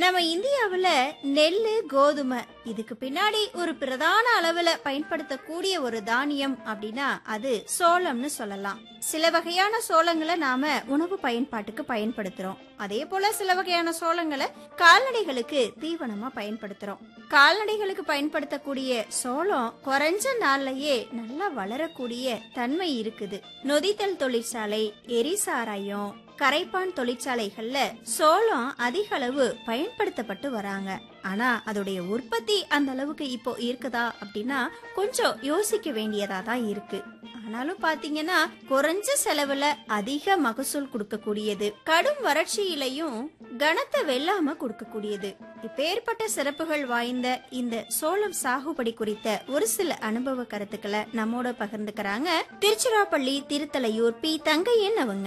நம்ம இந்தியாவுல நெல்லு கோதுமை இதுக்கு பின்னாடி ஒரு பிரதான அளவுல பயன்படுத்தக்கூடிய ஒரு தானியம் அப்படின்னா அது சோளம்னு சொல்லலாம் சில வகையான சோளங்களை நாம உணவு பயன்பாட்டுக்கு பயன்படுத்துறோம் அதே போல சில வகையான சோளங்களை கால்நடைகளுக்கு தீவனமா பயன்படுத்துறோம் கால்நடைகளுக்கு பயன்படுத்தக்கூடிய சோளம் குறைஞ்ச நாள்லயே நல்லா வளரக்கூடிய தன்மை இருக்குது நொதித்தல் தொழிற்சாலை எரிசாராயம் கரைப்பான் தொழிற்சாலைகள்ல சோளம் அதிக அளவு பயன்படுத்தப்பட்டு வராங்க ஆனா அதோடைய உற்பத்தி அந்த அளவுக்கு இப்போ இருக்குதா அப்படின்னா கொஞ்சம் யோசிக்க வேண்டியதா தான் இருக்கு ஆனாலும் பாத்தீங்கன்னா குறைஞ்ச செலவுல அதிக மகசூல் கொடுக்கக்கூடியது கடும் வறட்சியிலையும் கனத்த வெல்லாம கொடுக்கக்கூடியது இப்பேற்பட்ட சிறப்புகள் வாய்ந்த இந்த சோளம் சாகுபடி குறித்த ஒரு சில அனுபவ கருத்துக்களை நம்மோட பகிர்ந்துக்கிறாங்க திருச்சிராப்பள்ளி திருத்தலையூர் பி தங்கையன் அவங்க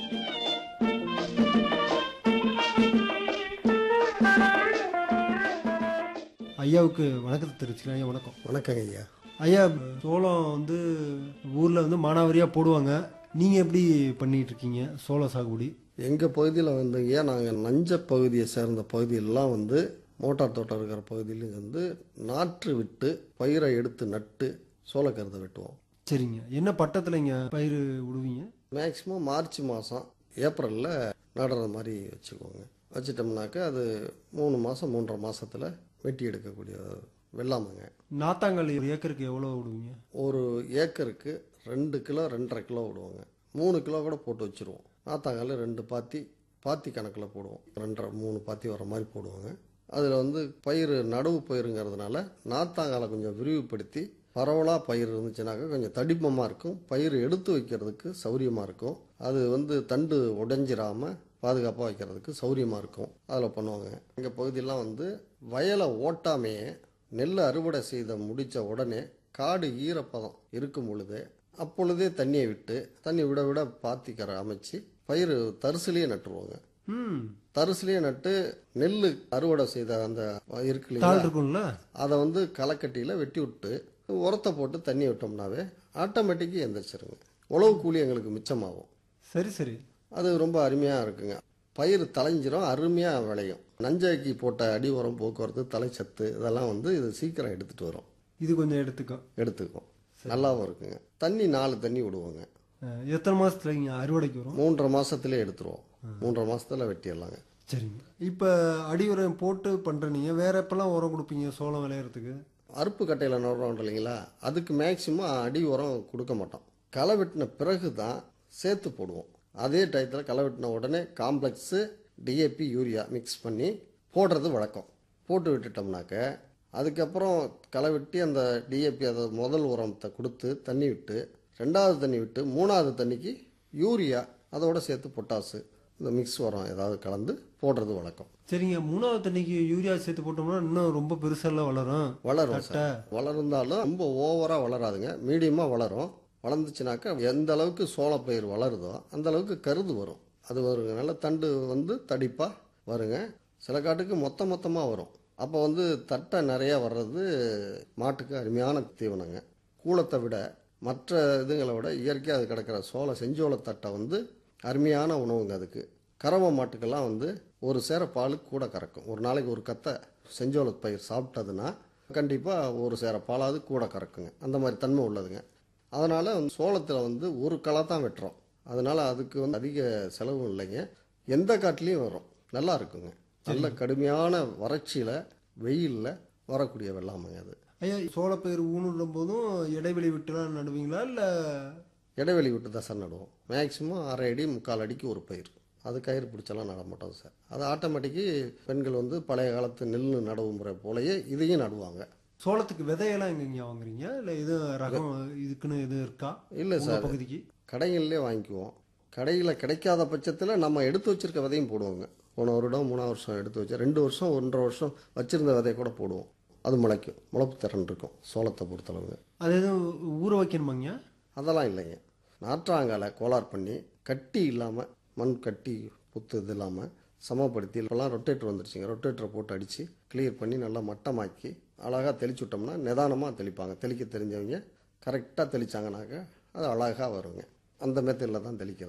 ஐயாவுக்கு வணக்கத்தை தெரிவிச்சுக்கிறேன் ஐயா வணக்கம் வணக்கங்க ஐயா ஐயா சோளம் வந்து ஊரில் வந்து மானாவாரியாக போடுவாங்க நீங்கள் எப்படி பண்ணிட்டு இருக்கீங்க சோள சாகுபடி எங்கள் பகுதியில் வந்துங்க நாங்கள் நஞ்ச பகுதியை சேர்ந்த பகுதியெல்லாம் வந்து மோட்டார் தோட்டம் இருக்கிற பகுதியில வந்து நாற்று விட்டு பயிரை எடுத்து நட்டு சோளக்கருதை வெட்டுவோம் சரிங்க என்ன பட்டத்தில் இங்கே பயிர் விடுவீங்க மேக்சிமம் மார்ச் மாதம் ஏப்ரலில் நடுற மாதிரி வச்சுக்குவோங்க வச்சிட்டோம்னாக்கா அது மூணு மாதம் மூன்றரை மாசத்துல வெட்டி எடுக்கக்கூடிய வெள்ளாமைங்க நாத்தாங்கல் ஒரு ஏக்கருக்கு எவ்வளோ விடுவீங்க ஒரு ஏக்கருக்கு ரெண்டு கிலோ ரெண்டரை கிலோ விடுவோங்க மூணு கிலோ கூட போட்டு வச்சுருவோம் நாத்தாங்கால ரெண்டு பாத்தி பாத்தி கணக்கில் போடுவோம் ரெண்டரை மூணு பாத்தி வர மாதிரி போடுவாங்க அதில் வந்து பயிர் நடவு பயிருங்கிறதுனால நாத்தாங்காலை கொஞ்சம் விரிவுபடுத்தி பரவலாக பயிர் இருந்துச்சுனாக்கா கொஞ்சம் தடிமமாக இருக்கும் பயிர் எடுத்து வைக்கிறதுக்கு சௌரியமாக இருக்கும் அது வந்து தண்டு உடைஞ்சிராம பாதுகாப்பாக வைக்கிறதுக்கு சௌரியமாக இருக்கும் அதில் பண்ணுவாங்க எங்கள் பகுதியெல்லாம் வந்து வயலை ஓட்டாமையே நெல் அறுவடை செய்த முடித்த உடனே காடு ஈரப்பதம் இருக்கும் பொழுது அப்பொழுதே தண்ணியை விட்டு தண்ணி விட விட பாத்திக்கரை அமைச்சு பயிர் தரிசிலேயே நட்டுருவாங்க ம் தரிசிலேயே நட்டு நெல் அறுவடை செய்த அந்த இருக்கு இல்லைங்களா தாள் இருக்கும்ல அதை வந்து களக்கட்டியில் வெட்டி விட்டு உரத்தை போட்டு தண்ணி விட்டோம்னாவே ஆட்டோமேட்டிக்காக எந்திரிச்சிருங்க உழவு கூலி எங்களுக்கு மிச்சமாகும் சரி சரி அது ரொம்ப அருமையாக இருக்குங்க பயிர் தலைஞ்சிரும் அருமையாக விளையும் நஞ்சாக்கி போட்ட அடி உரம் போக்குவரத்து தலைச்சத்து இதெல்லாம் வந்து இது சீக்கிரம் எடுத்துகிட்டு வரும் இது கொஞ்சம் எடுத்துக்கோ எடுத்துக்கும் நல்லாவும் இருக்குங்க தண்ணி நாலு தண்ணி விடுவோங்க அஹ், எத்தனை மாதத்துல இங்கே அறுவடைக்கு வரும் மூன்றரை மாசத்துலயே எடுத்துருவோம் மூன்றரை மாசத்துல வெட்டிடலாங்க சரிங்க இப்போ அடி உரம் போட்டு பண்ணுறீங்க வேற எப்பெல்லாம் உரம் கொடுப்பீங்க சோளம் விளையிறதுக்கு அறுப்பு கட்டையில் நடுறோம் இல்லைங்களா அதுக்கு மேக்சிமம் அடி உரம் கொடுக்க மாட்டோம் களை வெட்டின பிறகு தான் சேர்த்து போடுவோம் அதே டயத்தில் களை வெட்டின உடனே காம்ப்ளெக்ஸு டிஏபி யூரியா மிக்ஸ் பண்ணி போடுறது வழக்கம் போட்டு விட்டுட்டோம்னாக்க அதுக்கப்புறம் களை வெட்டி அந்த டிஏபி அதை முதல் உரத்தை கொடுத்து தண்ணி விட்டு ரெண்டாவது தண்ணி விட்டு மூணாவது தண்ணிக்கு யூரியா அதோட சேர்த்து பொட்டாசு இந்த மிக்ஸ் உரம் ஏதாவது கலந்து போடுறது வழக்கம் சரிங்க மூணாவது தண்ணிக்கு யூரியா சேர்த்து போட்டோம்னா இன்னும் ரொம்ப பெருசெல்லாம் வளரும் வளரும் தட்டை. சார் வளர்ந்தாலும் ரொம்ப ஓவராக வளராதுங்க மீடியமாக வளரும் வளர்ந்துச்சுனாக்கா எந்த அளவுக்கு சோளப்பயிர் வளருதோ அந்த அளவுக்கு கருது வரும் அது வருங்க நல்ல தண்டு வந்து தடிப்பாக வருங்க சில காட்டுக்கு மொத்த மொத்தமாக வரும் அப்போ வந்து தட்டை நிறையா வர்றது மாட்டுக்கு அருமையான தீவனங்க கூளத்தை விட மற்ற இதுங்களை விட இயற்கையாக அது கிடக்கிற சோள செஞ்சோள தட்டை வந்து அருமையான உணவுங்க அதுக்கு கறவை மாட்டுக்கெல்லாம் வந்து ஒரு சேர பால் கூட கறக்கும் ஒரு நாளைக்கு ஒரு கத்தை செஞ்சோள பயிர் சாப்பிட்டதுன்னா கண்டிப்பாக ஒரு சேர பாலாவது கூட கறக்குங்க அந்த மாதிரி தன்மை உள்ளதுங்க அதனால் சோளத்தில் வந்து ஒரு களை தான் வெட்டுறோம் அதனால் அதுக்கு வந்து அதிக செலவும் இல்லைங்க எந்த காட்டுலேயும் வரும் நல்லா இருக்குங்க நல்ல கடுமையான வறட்சியில் வெயிலில் வரக்கூடிய வெள்ளாமைங்க அது ஐயா சோளப்பயிர் ஊனுடும் போதும் இடைவெளி விட்டுலாம் நடுவீங்களா இல்லை இடைவெளி விட்டு தான் சார் நடுவோம் மேக்ஸிமம் அரை அடி முக்கால் அடிக்கு ஒரு பயிர் அது கயிறு பிடிச்செல்லாம் நட மாட்டோம் சார் அது ஆட்டோமேட்டிக்கு பெண்கள் வந்து பழைய காலத்து நெல் நடவு முறை போலயே இதையும் நடுவாங்க சோளத்துக்கு விதையெல்லாம் எங்கெங்க வாங்குறீங்க இல்லை எதுவும் ரகம் இதுக்குன்னு எதுவும் இருக்கா இல்லை உங்க சார் பகுதிக்கு கடைகள்லேயே வாங்கிக்குவோம் கடையில் கிடைக்காத பட்சத்தில் நம்ம எடுத்து வச்சிருக்க விதையும் போடுவோங்க போன வருடம் மூணாவது வருஷம் எடுத்து வச்சு ரெண்டு வருஷம் ஒன்றரை வருஷம் வச்சிருந்த விதையை கூட போடுவோம் அது முளைக்கும் முளைப்பு திறன் இருக்கும் சோளத்தை பொறுத்தளவுங்க அது எதுவும் ஊற வைக்கணுமாங்க அதெல்லாம் இல்லைங்க நாற்றாங்கால கோளார் பண்ணி கட்டி இல்லாமல் மண் கட்டி புத்து இது இல்லாமல் சமப்படுத்தி இப்போல்லாம் ரொட்டேட்டர் வந்துருச்சுங்க ரொட்டேட்டரை போட்டு அடித்து கிளியர் பண்ணி நல்லா மட்டமாக்கி அழகாக தெளிச்சு விட்டோம்னா நிதானமாக தெளிப்பாங்க தெளிக்க தெரிஞ்சவங்க கரெக்டாக தெளிச்சாங்கனாக்க அது அழகாக வருங்க அந்த மெத்தடில் தான் தெளிக்கிறது